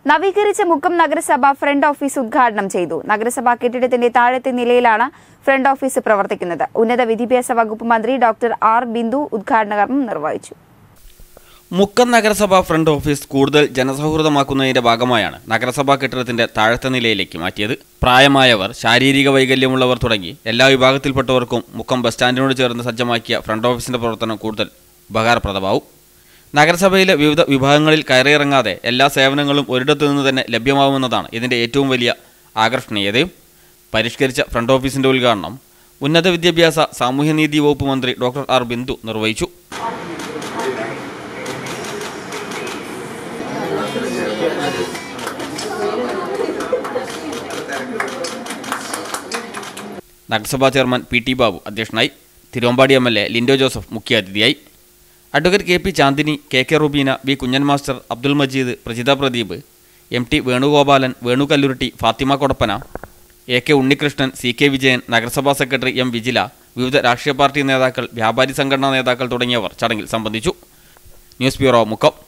നവീകരിച്ച മുക്കം നഗരസഭ front office ഉദ്ഘാടനം ചെയ്തു നഗരസഭാ കെട്ടിടത്തിന്റെ താഴത്തെ നിലയിലാണ് ഫ്രണ്ട് ഓഫീസ് പ്രവർത്തിക്കുന്നത് ഉന്നത വിദ്യാഭ്യാസ വകുപ്പ് മന്ത്രി ഡോക്ടർ ആർ ബിന്ദു ഉദ്ഘാടന കർമ്മം നിർവഹിച്ചു മുക്കം നഗരസഭ ഫ്രണ്ട് ഓഫീസ് കൂടുതൽ ജനസൗഹൃദമാക്കുന്നതിന്റെ ഭാഗമായാണ് നഗരസഭാ കെട്ടിടത്തിന്റെ താഴത്തെ നിലയിലേക്ക് മാറ്റിയത് പ്രായമായവർ ശാരീരിക വൈകല്യമുള്ളവർ തുടങ്ങി എല്ലാ വിഭാഗത്തിൽപ്പെട്ടവർക്കും മുക്കം ബസ് സ്റ്റാൻഡിനോട് ചേർന്ന് സജ്ജമാക്കിയ ഫ്രണ്ട് ഓഫീസിന്റെ പ്രവർത്തനം കൂടുതൽ ഉപകാരപ്രദമാവും നഗരസഭയിലെ വിവിധ വിഭാഗങ്ങളിൽ കയറിയിറങ്ങാതെ എല്ലാ സേവനങ്ങളും ഒരിടത്തു നിന്ന് തന്നെ ലഭ്യമാവുന്നതാണ് ഇതിന്റെ ഏറ്റവും വലിയ ആകർഷണീയതയും പരിഷ്കരിച്ച ഫ്രണ്ട് ഓഫീസിന്റെ ഉദ്ഘാടനം ഉന്നത വിദ്യാഭ്യാസ സാമൂഹ്യനീതി വകുപ്പ് മന്ത്രി ഡോക്ടർ ആർ ബിന്ദു നിർവഹിച്ചു നഗരസഭാ ചെയർമാൻ പി ടി ബാബു അധ്യക്ഷനായി Thiruvambady M L A Lindo Joseph മുഖ്യാതിഥിയായി advocate K P Chandini K K Rubeena V Kunhan master Abdul Majeed Prajitha Pradeep M T Venugopalan Venu Kalluruthi Fathima Kodappana A K Unnikrishnan C K Vijayan നഗരസഭാ സെക്രട്ടറി എം വിജില വിവിധ രാഷ്ട്രീയ പാർട്ടി നേതാക്കൾ വ്യാപാരി സംഘടനാ നേതാക്കൾ തുടങ്ങിയവർ ചടങ്ങിൽ സംബന്ധിച്ചു ന്യൂസ് ബ്യൂറോ മുക്കം